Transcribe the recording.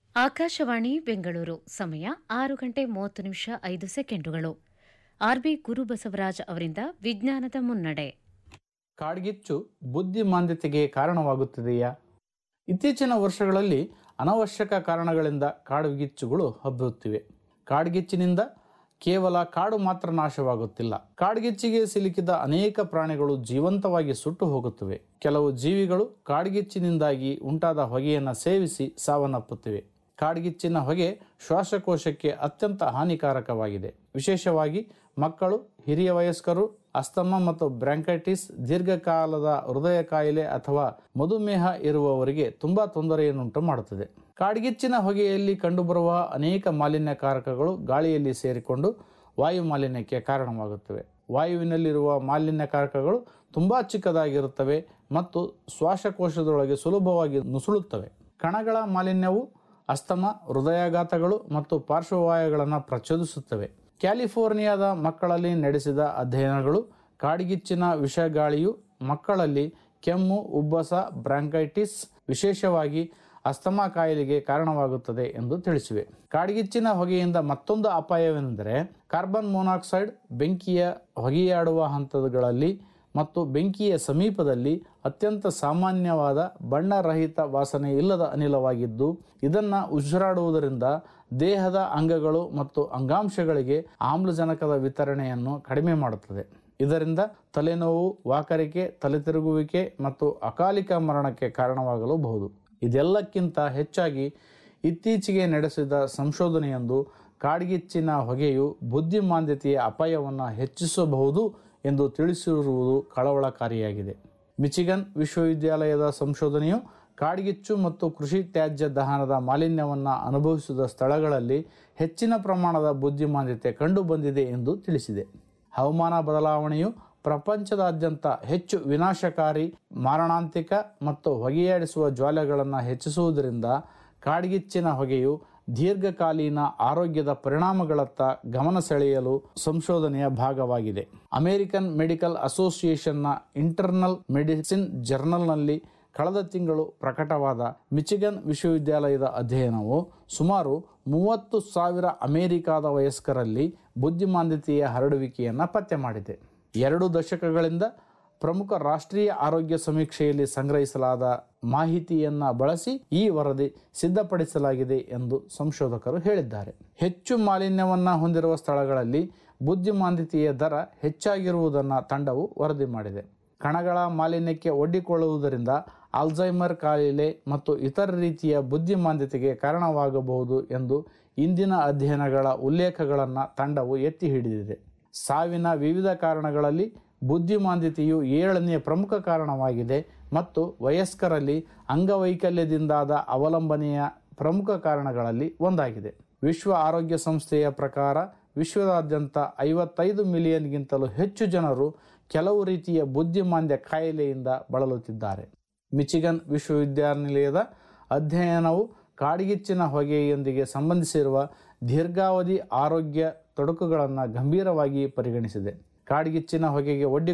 ಆಕಾಶವಾಣಿ ಬೆಂಗಳೂರು ಸಮಯ ಆರು ಗಂಟೆ ಮೂವತ್ತು ನಿಮಿಷ ಐದು ಸೆಕೆಂಡುಗಳು ಆರ್ಬಿ ಗುರುಬಸವರಾಜ್ ಅವರಿಂದ ವಿಜ್ಞಾನದ ಮುನ್ನಡೆ ಕಾಡ್ಗಿಚ್ಚು ಬುದ್ಧಿಮಾಂದ್ಯತೆಗೆ ಕಾರಣವಾಗುತ್ತದೆಯಾ ಇತ್ತೀಚಿನ ವರ್ಷಗಳಲ್ಲಿ ಅನವಶ್ಯಕ ಕಾರಣಗಳಿಂದ ಕಾಡುಗಿಚ್ಚುಗಳು ಹಬ್ಬುತ್ತಿವೆ ಕಾಡ್ಗಿಚ್ಚಿನಿಂದ ಕೇವಲ ಕಾಡು ಮಾತ್ರ ನಾಶವಾಗುತ್ತಿಲ್ಲ ಕಾಡ್ಗಿಚ್ಚಿಗೆ ಸಿಲುಕಿದ ಅನೇಕ ಪ್ರಾಣಿಗಳು ಜೀವಂತವಾಗಿ ಸುಟ್ಟು ಹೋಗುತ್ತವೆ ಕೆಲವು ಜೀವಿಗಳು ಕಾಡ್ಗಿಚ್ಚಿನಿಂದಾಗಿ ಉಂಟಾದ ಹೊಗೆಯನ್ನು ಸೇವಿಸಿ ಸಾವನ್ನಪ್ಪುತ್ತಿವೆ ಕಾಡ್ಗಿಚ್ಚಿನ ಹೊಗೆ ಶ್ವಾಸಕೋಶಕ್ಕೆ ಅತ್ಯಂತ ಹಾನಿಕಾರಕವಾಗಿದೆ ವಿಶೇಷವಾಗಿ ಮಕ್ಕಳು ಹಿರಿಯ ವಯಸ್ಕರು ಅಸ್ತಮ ಮತ್ತು ಬ್ರಾಂಕೈಟಿಸ್ ದೀರ್ಘಕಾಲದ ಹೃದಯ ಕಾಯಿಲೆ ಅಥವಾ ಮಧುಮೇಹ ಇರುವವರಿಗೆ ತುಂಬಾ ತೊಂದರೆಯನ್ನುಂಟು ಮಾಡುತ್ತದೆ ಕಾಡ್ಗಿಚ್ಚಿನ ಹೊಗೆಯಲ್ಲಿ ಕಂಡುಬರುವ ಅನೇಕ ಮಾಲಿನ್ಯಕಾರಕಗಳು ಗಾಳಿಯಲ್ಲಿ ಸೇರಿಕೊಂಡು ವಾಯು ಮಾಲಿನ್ಯಕ್ಕೆ ಕಾರಣವಾಗುತ್ತವೆ ವಾಯುವಿನಲ್ಲಿರುವ ಮಾಲಿನ್ಯಕಾರಕಗಳು ತುಂಬಾ ಚಿಕ್ಕದಾಗಿರುತ್ತವೆ ಮತ್ತು ಶ್ವಾಸಕೋಶದೊಳಗೆ ಸುಲಭವಾಗಿ ನುಸುಳುತ್ತವೆ ಕಣಗಳ ಮಾಲಿನ್ಯವು ಅಸ್ತಮ ಹೃದಯಾಘಾತಗಳು ಮತ್ತು ಪಾರ್ಶ್ವವಾಯುಗಳನ್ನು ಪ್ರಚೋದಿಸುತ್ತವೆ ಕ್ಯಾಲಿಫೋರ್ನಿಯಾದ ಮಕ್ಕಳಲ್ಲಿ ನಡೆಸಿದ ಅಧ್ಯಯನಗಳು ಕಾಡ್ಗಿಚ್ಚಿನ ವಿಷಗಾಳಿಯು ಮಕ್ಕಳಲ್ಲಿ ಕೆಮ್ಮು ಉಬ್ಬಸ ಬ್ರಾಂಕೈಟಿಸ್ ವಿಶೇಷವಾಗಿ ಅಸ್ತಮಾ ಕಾಯಿಲೆಗೆ ಕಾರಣವಾಗುತ್ತದೆ ಎಂದು ತಿಳಿಸಿವೆ ಕಾಡ್ಗಿಚ್ಚಿನ ಹೊಗೆಯಿಂದ ಮತ್ತೊಂದು ಅಪಾಯವೆಂದರೆ ಕಾರ್ಬನ್ ಮೊನಾಕ್ಸೈಡ್ ಬೆಂಕಿಯ ಹೊಗೆಯಾಡುವ ಹಂತಗಳಲ್ಲಿ ಮತ್ತು ಬೆಂಕಿಯ ಸಮೀಪದಲ್ಲಿ ಅತ್ಯಂತ ಸಾಮಾನ್ಯವಾದ ಬಣ್ಣರಹಿತ ವಾಸನೆ ಇಲ್ಲದ ಅನಿಲವಾಗಿದ್ದು ಇದನ್ನು ಉಸಿರಾಡುವುದರಿಂದ ದೇಹದ ಅಂಗಗಳು ಮತ್ತು ಅಂಗಾಂಶಗಳಿಗೆ ಆಮ್ಲಜನಕದ ವಿತರಣೆಯನ್ನು ಕಡಿಮೆ ಮಾಡುತ್ತದೆ ಇದರಿಂದ ತಲೆನೋವು ವಾಕರಿಕೆ ತಲೆತಿರುಗುವಿಕೆ ಮತ್ತು ಅಕಾಲಿಕ ಮರಣಕ್ಕೆ ಕಾರಣವಾಗಲೂಬಹುದು ಇದೆಲ್ಲಕ್ಕಿಂತ ಹೆಚ್ಚಾಗಿ ಇತ್ತೀಚೆಗೆ ನಡೆಸಿದ ಸಂಶೋಧನೆಯೊಂದು ಕಾಡ್ಗಿಚ್ಚಿನ ಹೊಗೆಯು ಬುದ್ಧಿಮಾಂದ್ಯತೆಯ ಅಪಾಯವನ್ನು ಹೆಚ್ಚಿಸಬಹುದು ಎಂದು ತಿಳಿಸಿರುವುದು ಕಳವಳಕಾರಿಯಾಗಿದೆ ಮಿಚಿಗನ್ ವಿಶ್ವವಿದ್ಯಾಲಯದ ಸಂಶೋಧನೆಯು ಕಾಡ್ಗಿಚ್ಚು ಮತ್ತು ಕೃಷಿ ತ್ಯಾಜ್ಯ ದಹನದ ಮಾಲಿನ್ಯವನ್ನು ಅನುಭವಿಸಿದ ಸ್ಥಳಗಳಲ್ಲಿ ಹೆಚ್ಚಿನ ಪ್ರಮಾಣದ ಬುದ್ಧಿಮಾಂದ್ಯತೆ ಕಂಡುಬಂದಿದೆ ಎಂದು ತಿಳಿಸಿದೆ ಹವಾಮಾನ ಬದಲಾವಣೆಯು ಪ್ರಪಂಚದಾದ್ಯಂತ ಹೆಚ್ಚು ವಿನಾಶಕಾರಿ ಮಾರಣಾಂತಿಕ ಮತ್ತು ಹೊಗೆಯಾಡಿಸುವ ಜ್ವಾಲೆಗಳನ್ನು ಹೆಚ್ಚಿಸುವುದರಿಂದ ಕಾಡ್ಗಿಚ್ಚಿನ ಹೊಗೆಯು ದೀರ್ಘಕಾಲೀನ ಆರೋಗ್ಯದ ಪರಿಣಾಮಗಳತ್ತ ಗಮನ ಸೆಳೆಯಲು ಸಂಶೋಧನೆಯ ಭಾಗವಾಗಿದೆ ಅಮೆರಿಕನ್ ಮೆಡಿಕಲ್ ಅಸೋಸಿಯೇಷನ್ನ ಇಂಟರ್ನಲ್ ಮೆಡಿಸಿನ್ ಜರ್ನಲ್ನಲ್ಲಿ ಕಳೆದ ತಿಂಗಳು ಪ್ರಕಟವಾದ ಮಿಚಿಗನ್ ವಿಶ್ವವಿದ್ಯಾಲಯದ ಅಧ್ಯಯನವು ಸುಮಾರು ಮೂವತ್ತು ಸಾವಿರ ಅಮೆರಿಕಾದ ವಯಸ್ಕರಲ್ಲಿ ಬುದ್ಧಿಮಾಂದ್ಯತೆಯ ಹರಡುವಿಕೆಯನ್ನು ಪತ್ತೆ ಮಾಡಿದೆ ಎರಡು ದಶಕಗಳಿಂದ ಪ್ರಮುಖ ರಾಷ್ಟ್ರೀಯ ಆರೋಗ್ಯ ಸಮೀಕ್ಷೆಯಲ್ಲಿ ಸಂಗ್ರಹಿಸಲಾದ ಮಾಹಿತಿಯನ್ನ ಬಳಸಿ ಈ ವರದಿ ಸಿದ್ಧಪಡಿಸಲಾಗಿದೆ ಎಂದು ಸಂಶೋಧಕರು ಹೇಳಿದ್ದಾರೆ ಹೆಚ್ಚು ಮಾಲಿನ್ಯವನ್ನ ಹೊಂದಿರುವ ಸ್ಥಳಗಳಲ್ಲಿ ಬುದ್ಧಿಮಾಂದ್ಯತೆಯ ದರ ಹೆಚ್ಚಾಗಿರುವುದನ್ನು ತಂಡವು ವರದಿ ಮಾಡಿದೆ ಕಣಗಳ ಮಾಲಿನ್ಯಕ್ಕೆ ಒಡ್ಡಿಕೊಳ್ಳುವುದರಿಂದ ಆಲ್ಝೈಮರ್ ಕಾಯಿಲೆ ಮತ್ತು ಇತರ ರೀತಿಯ ಬುದ್ಧಿಮಾಂದ್ಯತೆಗೆ ಕಾರಣವಾಗಬಹುದು ಎಂದು ಇಂದಿನ ಅಧ್ಯಯನಗಳ ಉಲ್ಲೇಖಗಳನ್ನು ತಂಡವು ಎತ್ತಿ ಹಿಡಿದಿದೆ ಸಾವಿನ ವಿವಿಧ ಕಾರಣಗಳಲ್ಲಿ ಬುದ್ಧಿಮಾಂದ್ಯತೆಯು ಏಳನೆಯ ಪ್ರಮುಖ ಕಾರಣವಾಗಿದೆ ಮತ್ತು ವಯಸ್ಕರಲ್ಲಿ ಅಂಗವೈಕಲ್ಯದಿಂದಾದ ಅವಲಂಬನೆಯ ಪ್ರಮುಖ ಕಾರಣಗಳಲ್ಲಿ ಒಂದಾಗಿದೆ ವಿಶ್ವ ಆರೋಗ್ಯ ಸಂಸ್ಥೆಯ ಪ್ರಕಾರ ವಿಶ್ವದಾದ್ಯಂತ ಐವತ್ತೈದು ಮಿಲಿಯನ್ಗಿಂತಲೂ ಹೆಚ್ಚು ಜನರು ಕೆಲವು ರೀತಿಯ ಬುದ್ಧಿಮಾಂದ್ಯ ಕಾಯಿಲೆಯಿಂದ ಬಳಲುತ್ತಿದ್ದಾರೆ ಮಿಚಿಗನ್ ವಿಶ್ವವಿದ್ಯಾನಿಲಯದ ಅಧ್ಯಯನವು ಕಾಡ್ಗಿಚ್ಚಿನ ಹೊಗೆಯೊಂದಿಗೆ ಸಂಬಂಧಿಸಿರುವ ದೀರ್ಘಾವಧಿ ಆರೋಗ್ಯ ತೊಡಕುಗಳನ್ನು ಗಂಭೀರವಾಗಿ ಪರಿಗಣಿಸಿದೆ ಕಾಡ್ಗಿಚ್ಚಿನ ಹೊಗೆಗೆ ಒಡ್ಡಿ